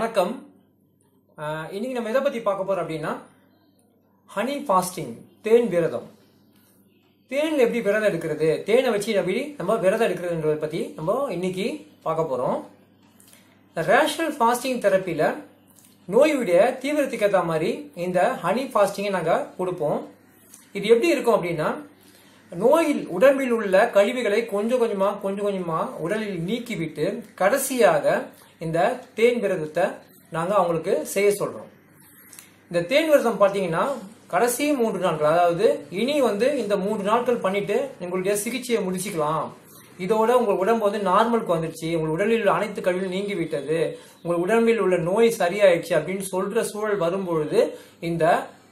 வணக்கம் அஹ், இன்னைக்கு நம்ம எதை பத்தி பார்க்க போறோம் அப்படின்னா ஹனி ஃபாஸ்டிங் தேன் விரதம் தேன்ல எப்படி விரதம் எடுக்கிறது தேனை வச்சு எப்படி நம்ம விரதம் எடுக்கிறதுன்றத பத்தி நம்ம இன்னைக்கு பார்க்க போறோம் ரேஷனல் ஃபாஸ்டிங் தெரப்பியில் நோயுடைய தீவிரத்துக்கு ஏற்ற மாதிரி இந்த ஹனி ஃபாஸ்டிங்கை நாங்கள் கொடுப்போம் இது எப்படி இருக்கும் அப்படின்னா நோயில் உடம்பில் உள்ள கழிவுகளை கொஞ்சம் கொஞ்சமாக கொஞ்சம் கொஞ்சமாக உடலில் நீக்கிவிட்டு கடைசியாக இந்த தேன் விரதத்தை நாங்கள் அவங்களுக்கு செய்ய சொல்கிறோம் இந்த தேன் விரதம் பார்த்தீங்கன்னா கடைசி மூன்று நாட்கள் அதாவது இனி வந்து இந்த மூன்று நாட்கள் பண்ணிட்டு உங்களுடைய சிகிச்சையை முடிச்சுக்கலாம் இதோட உங்கள் உடம்பு வந்து நார்மலுக்கு வந்துருச்சு உங்கள் உடலில் உள்ள அனைத்து கழிவுகளும் நீங்கி விட்டது உங்கள் உடம்பில் உள்ள நோய் சரியாயிடுச்சு அப்படின்னு சொல்ற சூழல் வரும்பொழுது இந்த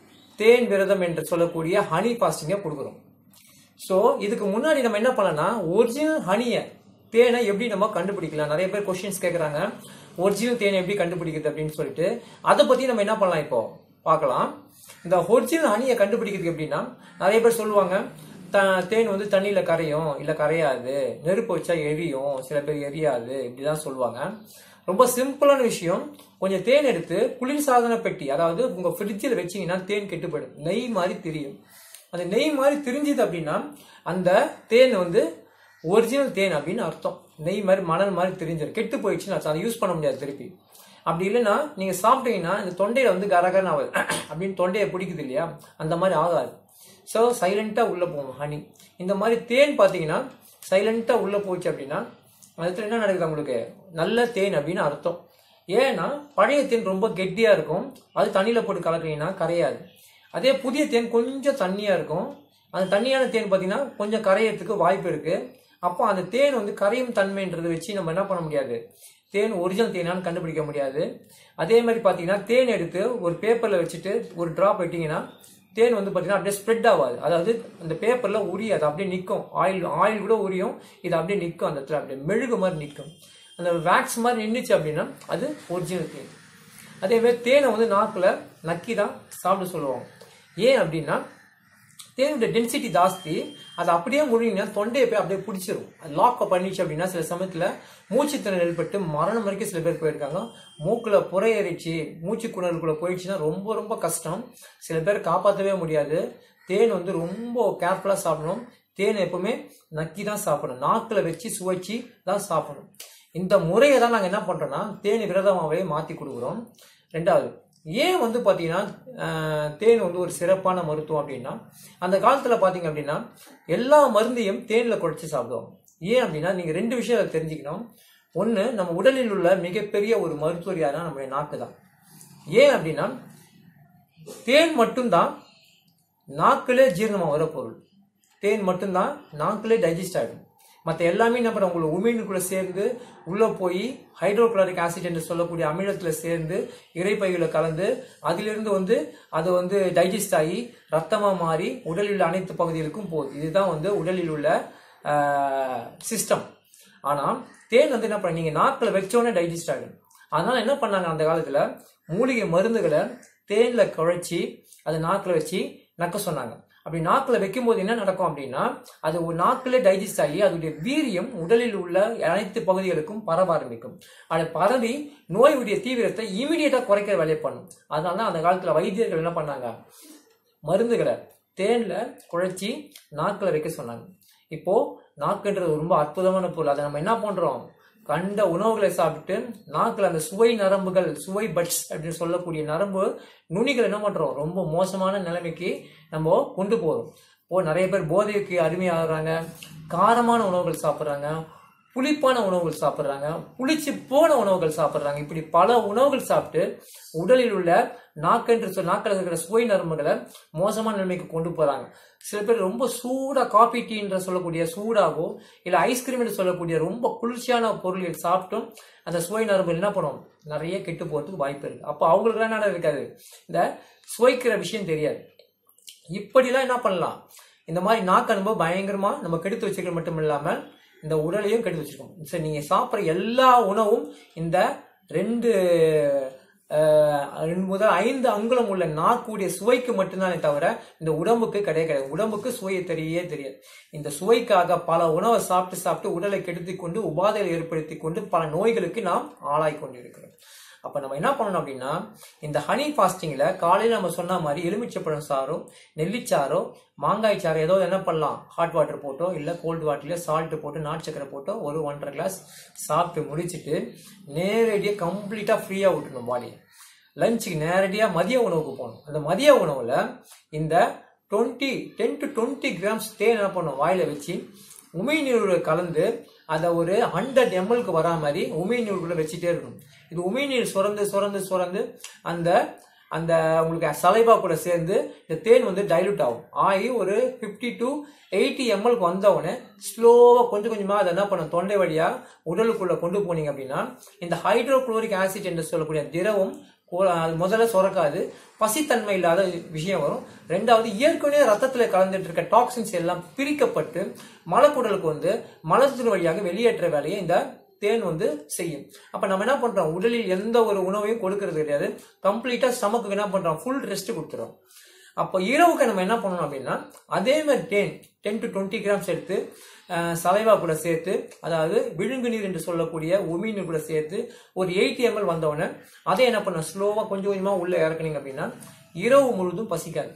தேன் விரதம் என்று சொல்லக்கூடிய ஹனி ஃபாஸ்டிங்கை கொடுக்குறோம் ஸோ இதுக்கு முன்னாடி நம்ம என்ன பண்ணலாம்னா ஒரிஜினல் ஹனியை தேனை எப்படி நம்ம கண்டுபிடிக்கலாம் நிறைய பேர் கொஸ்டின்ஸ் கேட்குறாங்க ஒரிஜினல் தேனை எப்படி கண்டுபிடிக்கிறது அப்படின்னு சொல்லிட்டு அதை பற்றி நம்ம என்ன பண்ணலாம் இப்போ பார்க்கலாம் இந்த ஒரிஜினல் ஹனியை கண்டுபிடிக்கிறது எப்படின்னா நிறைய பேர் சொல்லுவாங்க த தேன் வந்து தண்ணியில் கரையும் இல்லை கரையாது நெருப்பு வச்சா எரியும் சில பேர் எரியாது இப்படிதான் சொல்லுவாங்க ரொம்ப சிம்பிளான விஷயம் கொஞ்சம் தேன் எடுத்து குளிர் சாதன பெட்டி அதாவது உங்க ஃப்ரிட்ஜில் வச்சீங்கன்னா தேன் கெட்டு போயிடும் நெய் மாதிரி தெரியும் அந்த நெய் மாதிரி தெரிஞ்சுது அப்படின்னா அந்த தேன் வந்து ஒரிஜினல் தேன் அப்படின்னு அர்த்தம் நெய் மாதிரி மணல் மாதிரி தெரிஞ்சிடும் கெட்டு போயிடுச்சுன்னு அர்த்தம் அதை யூஸ் பண்ண முடியாது திருப்பி அப்படி இல்லைன்னா நீங்க சாப்பிட்டீங்கன்னா இந்த தொண்டையில வந்து கரகரன்னு ஆகுது அப்படின்னு தொண்டையை பிடிக்குது இல்லையா அந்த மாதிரி ஆகாது ஸோ சைலண்டா உள்ள போகும் ஹனி இந்த மாதிரி தேன் பார்த்தீங்கன்னா சைலண்டா உள்ள போச்சு அப்படின்னா அதுல என்ன நடக்குது உங்களுக்கு நல்ல தேன் அப்படின்னு அர்த்தம் ஏன்னா பழைய தேன் ரொம்ப கெட்டியா இருக்கும் அது தண்ணியில போட்டு கலக்குறீங்கன்னா கரையாது அதே புதிய தேன் கொஞ்சம் தண்ணியா இருக்கும் அந்த தண்ணியான தேன் பார்த்தீங்கன்னா கொஞ்சம் கரையறதுக்கு வாய்ப்பு இருக்கு அப்போ அந்த தேன் வந்து கரையும் தன்மைன்றதை வச்சு நம்ம என்ன பண்ண முடியாது தேன் ஒரிஜினல் தேனான்னு கண்டுபிடிக்க முடியாது அதே மாதிரி பார்த்தீங்கன்னா தேன் எடுத்து ஒரு பேப்பர்ல வச்சுட்டு ஒரு டிராப் விட்டீங்கன்னா தேன் வந்து பார்த்தீங்கன்னா அப்படியே ஸ்ப்ரெட் ஆகாது அதாவது அந்த பேப்பர்ல உரியாது அப்படியே நிற்கும் ஆயில் ஆயில் கூட உரியும் இது அப்படியே நிற்கும் அந்த இடத்துல அப்படியே மெழுகு மாதிரி நிற்கும் அந்த வேக்ஸ் மாதிரி நின்றுச்சு அப்படின்னா அது ஒரிஜினல் தேன் அதே மாதிரி தேனை வந்து நாக்கில் நக்கி தான் சாப்பிட சொல்லுவோம் ஏன் அப்படின்னா தேனுடைய டென்சிட்டி ஜாஸ்தி அது அப்படியே முழுங்கினா தொண்டையை போய் அப்படியே பிடிச்சிரும் அது லாக் பண்ணிச்சு அப்படின்னா சில சமயத்தில் மூச்சு திணறல் ஏற்பட்டு மரணம் வரைக்கும் சில பேர் போயிருக்காங்க மூக்கில் புறையேறிச்சு மூச்சு குணலுக்குள்ள போயிடுச்சுன்னா ரொம்ப ரொம்ப கஷ்டம் சில பேர் காப்பாற்றவே முடியாது தேன் வந்து ரொம்ப கேர்ஃபுல்லாக சாப்பிடணும் தேன் எப்பவுமே நக்கி தான் சாப்பிடணும் நாக்கில் வச்சு சுவைச்சு தான் சாப்பிடணும் இந்த முறையை தான் நாங்கள் என்ன பண்ணுறோம்னா தேன் விரதமாகவே மாற்றி கொடுக்குறோம் ரெண்டாவது ஏன் வந்து பார்த்தீங்கன்னா ஆஹ், தேன் வந்து ஒரு சிறப்பான மருத்துவம் அப்படின்னா அந்த காலத்தில் பார்த்தீங்க அப்படின்னா எல்லா மருந்தையும் தேனில் குழைச்சி சாப்பிடுவோம் ஏன் அப்படின்னா நீங்கள் ரெண்டு விஷயம் அதை தெரிஞ்சுக்கணும் ஒன்று நம்ம உடலில் உள்ள மிகப்பெரிய ஒரு மருத்துவர் யாருன்னா நம்முடைய நாக்கு தான் ஏன் அப்படின்னா தேன் மட்டும்தான் நாக்கிலே ஜீரணமாக வர பொருள் தேன் மட்டும்தான் நாக்கிலே டைஜஸ்ட் ஆகிடும் மற்ற எல்லாமே என்ன பண்ண உங்களுக்கு உமிழ்நீருக்குள்ள சேர்ந்து உள்ள போய் ஹைட்ரோகுளோரிக் ஆசிட் என்று சொல்லக்கூடிய அமிலத்துல சேர்ந்து இறைப்பைகளை கலந்து அதிலிருந்து வந்து அது வந்து டைஜஸ்ட் ஆகி ரத்தமா மாறி உடலில் உள்ள அனைத்து பகுதிகளுக்கும் போகுது இதுதான் வந்து உடலில் உள்ள சிஸ்டம் ஆனா தேன் வந்து என்ன பண்ண நீங்க நாக்கில் வச்சோடனே டைஜஸ்ட் ஆகிடும் அதனால என்ன பண்ணாங்க அந்த காலத்துல மூலிகை மருந்துகளை தேன்ல குழைச்சி அதை நாக்கில் வச்சு நக்க சொன்னாங்க அப்படி நாக்கில் வைக்கும்போது என்ன நடக்கும் அப்படின்னா அது ஒரு நாக்கிலே டைஜஸ்ட் ஆகி அதனுடைய வீரியம் உடலில் உள்ள அனைத்து பகுதிகளுக்கும் பரவ ஆரம்பிக்கும் அது பரவி நோயுடைய தீவிரத்தை இமீடியட்டா குறைக்கிற வேலையை பண்ணும் அதனால தான் அந்த காலத்துல வைத்தியர்கள் என்ன பண்ணாங்க மருந்துகளை தேன்ல குழைச்சி நாக்கில் வைக்க சொன்னாங்க இப்போ நாக்குன்றது ரொம்ப அற்புதமான பொருள் அதை நம்ம என்ன பண்றோம் கண்ட உணவுகளை சாப்பிட்டு நாக்கில் அந்த சுவை நரம்புகள் சுவை பட்ஸ் அப்படின்னு சொல்லக்கூடிய நரம்பு நுனிகள் என்ன பண்றோம் ரொம்ப மோசமான நிலைமைக்கு நம்ம கொண்டு போறோம் இப்போ நிறைய பேர் போதைக்கு அடிமையாகிறாங்க காரமான உணவுகள் சாப்பிட்றாங்க புளிப்பான உணவுகள் சாப்பிட்றாங்க புளிச்சு போன உணவுகள் சாப்பிட்றாங்க இப்படி பல உணவுகள் சாப்பிட்டு உடலில் உள்ள நாக்கென்று சொல் நாக்கில் இருக்கிற சுவை நரம்புகளை மோசமான நிலைமைக்கு கொண்டு போறாங்க சில பேர் ரொம்ப சூடா காபி டீன்ற சொல்லக்கூடிய சூடாகவோ இல்ல ஐஸ்கிரீம் என்று சொல்லக்கூடிய ரொம்ப குளிர்ச்சியான பொருள்கள் சாப்பிட்டும் அந்த சுவை நரம்பு என்ன பண்ணும் நிறைய கெட்டு போறதுக்கு வாய்ப்பு இருக்கு அப்போ அவங்களுக்குலாம் என்ன இருக்காது இந்த சுவைக்கிற விஷயம் தெரியாது இப்படிலாம் என்ன பண்ணலாம் இந்த மாதிரி நாக்கு அனுபவம் பயங்கரமா நம்ம கெடுத்து வச்சுக்கிறது மட்டும் இல்லாம இந்த உடலையும் கெடுத்து வச்சிருக்கோம் சரி நீங்க சாப்பிட்ற எல்லா உணவும் இந்த ரெண்டு அஹ், ரெண்டு முதல் ஐந்து அங்குலம் உள்ள நாக்குடைய சுவைக்கு மட்டும்தானே தவிர இந்த உடம்புக்கு கிடையாது கிடையாது உடம்புக்கு சுவையை தெரியவே தெரியாது இந்த சுவைக்காக பல உணவை சாப்பிட்டு சாப்பிட்டு உடலை கெடுத்து கொண்டு உபாதைகளை ஏற்படுத்தி கொண்டு பல நோய்களுக்கு நாம் ஆளாய் கொண்டிருக்கிறோம் அப்ப நம்ம என்ன பண்ணணும் அப்படின்னா இந்த ஹனி ஃபாஸ்டிங்ல காலையில நம்ம சொன்ன மாதிரி எலுமிச்சப்பழம் சாரோ நெல்லிச்சாரோ மாங்காய் சாறு ஏதோ என்ன பண்ணலாம் ஹாட் வாட்டர் போட்டோ இல்ல கோல்டு வாட்டர்ல சால்ட் போட்டு நாட்டு சக்கரை போட்டோ ஒரு ஒன்றரை கிளாஸ் சாப்பிட்டு முடிச்சிட்டு நேரடியாக கம்ப்ளீட்டா ஃப்ரீயா விட்டுணும் பாடியை லஞ்சுக்கு நேரடியாக மதிய உணவுக்கு போகணும் அந்த மதிய உணவுல இந்த twenty ten to twenty grams தேன் என்ன பண்ணும் வாயில வச்சு உமிழ்நீரோட கலந்து அதை ஒரு ஹண்ட்ரட் எம்எல்க்கு வரா மாதிரி உமிழ்நீருக்குள்ள வச்சுட்டே இருக்கணும் இது உமிழ்நீர் சுரந்து சுரந்து சுரந்து அந்த அந்த உங்களுக்கு சலைபா கூட சேர்ந்து இந்த தேன் வந்து டைலூட் ஆகும் ஆகி ஒரு ஃபிஃப்டி டு எயிட்டி எம்எல்க்கு வந்தவுடனே ஸ்லோவாக கொஞ்சம் கொஞ்சமாக அதை என்ன பண்ணும் தொண்டை வழியாக உடலுக்குள்ள கொண்டு போனீங்க அப்படின்னா இந்த ஹைட்ரோகுளோரிக் ஆசிட் என்று சொல்லக்கூடிய திரவம் கோ- அது முதல்ல சுரக்காது பசித்தன்மை இல்லாத விஷயம் வரும் ரெண்டாவது ஏற்கனவே ரத்தத்துல கலந்துட்டு இருக்க டாக்ஸின்ஸ் எல்லாம் பிரிக்கப்பட்டு மலக்குடலுக்கு வந்து மலத்தின் வழியாக வெளியேற்ற வேலையை இந்த தேன் வந்து செய்யும் அப்ப நம்ம என்ன பண்றோம் உடலில் எந்த ஒரு உணவையும் கொடுக்கறது கிடையாது கம்ப்ளீட்டா ஸ்டமக்கு என்ன பண்றோம் ஃபுல் ரெஸ்ட் கொடுத்துறோம் அப்போ இரவுக்கு நம்ம என்ன பண்ணணும் அப்படின்னா அதே மாதிரி ten ten to twenty grams எடுத்து அஹ், சலைவா கூட சேர்த்து அதாவது விழுங்கு நீர் என்று சொல்லக்கூடிய உமி நீர் கூட சேர்த்து ஒரு எயிட்டி எம்எல் வந்தவுடனே அதை என்ன பண்ண ஸ்லோவா கொஞ்சம் கொஞ்சமா உள்ள இறக்குனீங்க அப்படின்னா இரவு முழுதும் பசிக்காது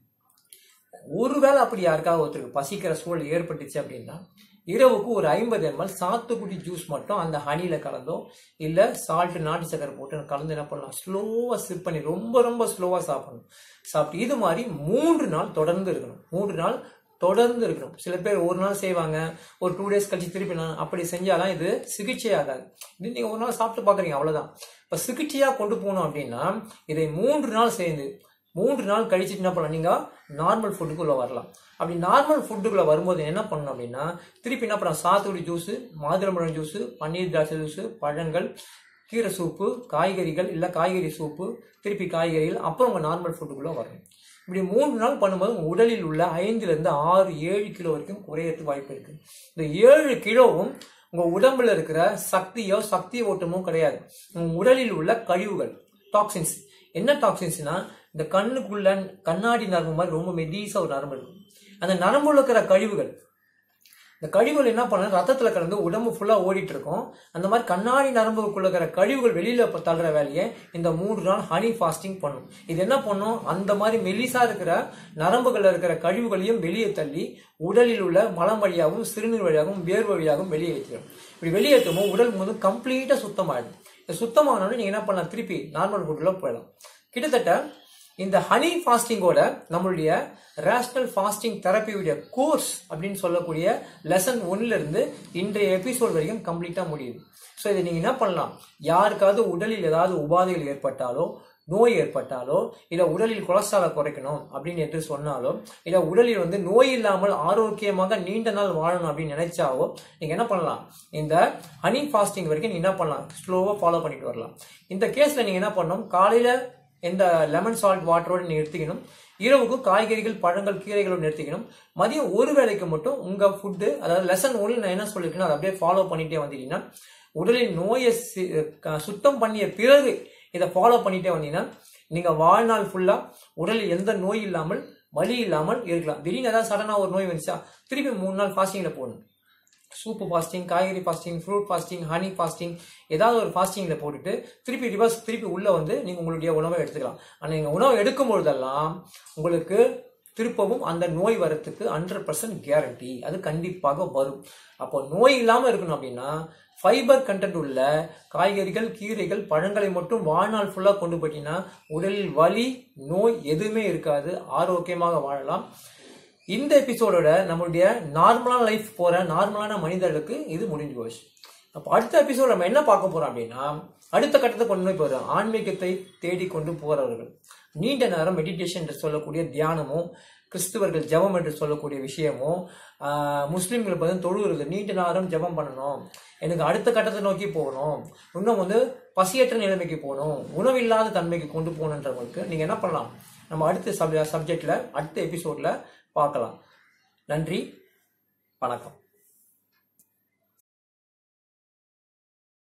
ஒருவேளை அப்படி யாருக்காவது ஒருத்தருக்கு பசிக்கிற சூழல் ஏற்பட்டுச்சு அப்படின்னா இரவுக்கு ஒரு ஐம்பது எம்எல் சாத்துக்குடி ஜூஸ் மட்டும் அந்த ஹனியில கலந்தோ இல்ல சால்ட் நாட்டு சக்கரை போட்டு கலந்து என்ன பண்ணலாம் ஸ்லோவா சிப் பண்ணி ரொம்ப ரொம்ப ஸ்லோவா சாப்பிடணும் சாப்பிட்டு இது மாதிரி மூன்று நாள் தொடர்ந்து இருக்கணும் மூன்று நாள் தொடர்ந்து இருக்கணும் சில பேர் ஒரு நாள் செய்வாங்க ஒரு டூ டேஸ் கழிச்சு திருப்பி நான் அப்படி செஞ்சாலாம் இது சிகிச்சை ஆகாது இது நீங்க ஒரு நாள் சாப்பிட்டு பாக்குறீங்க அவ்வளவுதான் இப்ப சிகிச்சையா கொண்டு போகணும் அப்படின்னா இதை மூன்று நாள் சேர்ந்து மூன்று நாள் கழிச்சுட்டு என்ன பண்ணலாம் நீங்க நார்மல் ஃபுட்டுக்குள்ள வரலாம் அப்படி நார்மல் ஃபுட்டுக்குள்ள வரும்போது என்ன பண்ணணும் அப்படின்னா திருப்பி என்ன பண்ணலாம் சாத்துக்குடி ஜூஸ் மாதுளம்பழம் ஜூஸ் பன்னீர் திராட்சை ஜூஸ் பழங்கள் கீரை சூப்பு காய்கறிகள் இல்ல காய்கறி சூப்பு திருப்பி காய்கறிகள் அப்புறம் உங்க நார்மல் ஃபுட்டுக்குள்ள வரணும் இப்படி மூன்று நாள் பண்ணும்போது உங்க உடலில் உள்ள ஐந்துல இருந்து ஆறு ஏழு கிலோ வரைக்கும் குறையறதுக்கு வாய்ப்பு இருக்கு இந்த ஏழு கிலோவும் உங்க உடம்புல இருக்கிற சக்தியோ சக்தி ஓட்டமோ கிடையாது உங்க உடலில் உள்ள கழிவுகள் டாக்ஸின்ஸ் என்ன டாக்ஸின்ஸ்னா இந்த கண்ணுக்குள்ள கண்ணாடி நரம்பு மாதிரி ரொம்ப மெதீசா ஒரு நரம்பு இருக்கும் அந்த நரம்புல இருக்கிற கழிவுகள் இந்த கழிவுகள் என்ன பண்ண ரத்தத்துல கலந்து உடம்பு ஃபுல்லா ஓடிட்டு இருக்கும் அந்த மாதிரி கண்ணாடி நரம்புக்குள்ள இருக்கிற கழிவுகள் வெளியில ப- தள்ளுற வேலையை இந்த மூன்று நாள் ஹனி ஃபாஸ்டிங் பண்ணும் இது என்ன பண்ணும் அந்த மாதிரி மெலிசா இருக்கிற நரம்புகள்ல இருக்கிற கழிவுகளையும் வெளியே தள்ளி உடலில் உள்ள மலம் வழியாகவும் சிறுநீர் வழியாகவும் வேர் வழியாகவும் வெளியேற்றிடும் இப்படி வெளியேற்றும் உடல் முழு கம்ப்ளீட்டா சுத்தமாயிடும் இது சுத்தமானோட நீங்க என்ன பண்ணலாம் திருப்பி நார்மல் ஃபுட்ல போயிடலாம் கிட்டத்தட்ட இந்த ஹனி ஃபாஸ்டிங்கோட நம்மளுடைய ரேஷனல் ஃபாஸ்டிங் தெரப்பியுடைய கோர்ஸ் அப்படின்னு சொல்லக்கூடிய லெசன் ஒன்ல இருந்து இன்றைய எபிசோட் வரைக்கும் கம்ப்ளீட்டா முடியுது ஸோ இதை நீங்க என்ன பண்ணலாம் யாருக்காவது உடலில் ஏதாவது உபாதைகள் ஏற்பட்டாலோ நோய் ஏற்பட்டாலோ இல்ல உடலில் கொலஸ்ட்ராலை குறைக்கணும் அப்படின்னு என்று சொன்னாலோ இல்ல உடலில் வந்து நோய் இல்லாமல் ஆரோக்கியமாக நீண்ட நாள் வாழணும் அப்படின்னு நினைச்சாவோ நீங்க என்ன பண்ணலாம் இந்த ஹனி ஃபாஸ்டிங் வரைக்கும் நீங்க என்ன பண்ணலாம் ஸ்லோவா ஃபாலோ பண்ணிட்டு வரலாம் இந்த கேஸ்ல நீங்க என்ன பண்ணணும் காலையில இந்த லெமன் சால்ட் வாட்டரோட நீங்க எடுத்துக்கணும் இரவுக்கு காய்கறிகள் பழங்கள் கீரைகளோடு நிறுத்திக்கணும் மதியம் ஒரு வேளைக்கு மட்டும் உங்க ஃபுட்டு அதாவது லெசன் ஒன்று நான் என்ன சொல்லியிருக்கேனோ அதை அப்படியே ஃபாலோ பண்ணிட்டே வந்தீங்கன்னா உடலின் நோயை சி- க- சுத்தம் பண்ணிய பிறகு இதை ஃபாலோ பண்ணிட்டே வந்தீங்கன்னா நீங்க வாழ்நாள் ஃபுல்லா உடலில் எந்த நோய் இல்லாமல் வலி இல்லாமல் இருக்கலாம் திடீர்னு ஏதாவது சடனா ஒரு நோய் வந்துச்சா திருப்பி மூணு நாள் ஃபாஸ்டிங்ல போகணும் சூப்பு ஃபாஸ்டிங் காய்கறி fasting fruit fasting honey fasting ஏதாவது ஒரு ஃபாஸ்டிங்ல போட்டுட்டு திருப்பி ரிவர்ஸ் திருப்பி உள்ள வந்து நீங்க உங்களுடைய உணவை எடுத்துக்கலாம் ஆனா நீங்க உணவு எடுக்கும் பொழுதெல்லாம் உங்களுக்கு திருப்பவும் அந்த நோய் வரத்துக்கு ஹண்ட்ரட் பர்சன்ட் கேரண்டி அது கண்டிப்பாக வரும் அப்போ நோய் இல்லாம இருக்கணும் அப்படின்னா ஃபைபர் கண்டென்ட் உள்ள காய்கறிகள் கீரைகள் பழங்களை மட்டும் வாழ்நாள் ஃபுல்லா கொண்டு போயிட்டீங்கன்னா உடலில் வலி நோய் எதுவுமே இருக்காது ஆரோக்கியமாக வாழலாம் இந்த எபிசோடோட நம்மளுடைய நார்மலான லைஃப் போற நார்மலான மனிதர்களுக்கு இது முடிஞ்சு போச்சு அப்போ அடுத்த எபிசோட் நம்ம என்ன பார்க்க போறோம் அப்படின்னா அடுத்த கட்டத்தை கொண்டு போய் போறோம் ஆன்மீகத்தை தேடி கொண்டு போறவர்கள் நீண்ட நேரம் மெடிடேஷன் என்று சொல்லக்கூடிய தியானமும் கிறிஸ்துவர்கள் ஜெபம் என்று சொல்லக்கூடிய விஷயமும் ஆஹ், முஸ்லிம்களுக்கு வந்து தொழுகிறது நீண்ட நேரம் ஜெபம் பண்ணணும் எனக்கு அடுத்த கட்டத்தை நோக்கி போகணும் இன்னும் வந்து பசியற்ற நிலைமைக்கு போகணும் உணவில்லாத தன்மைக்கு கொண்டு போகணுன்றவங்களுக்கு நீங்க என்ன பண்ணலாம் நம்ம அடுத்த சப் சப்ஜெக்ட்ல அடுத்த எபிசோட்ல பார்க்கலாம் நன்றி வணக்கம்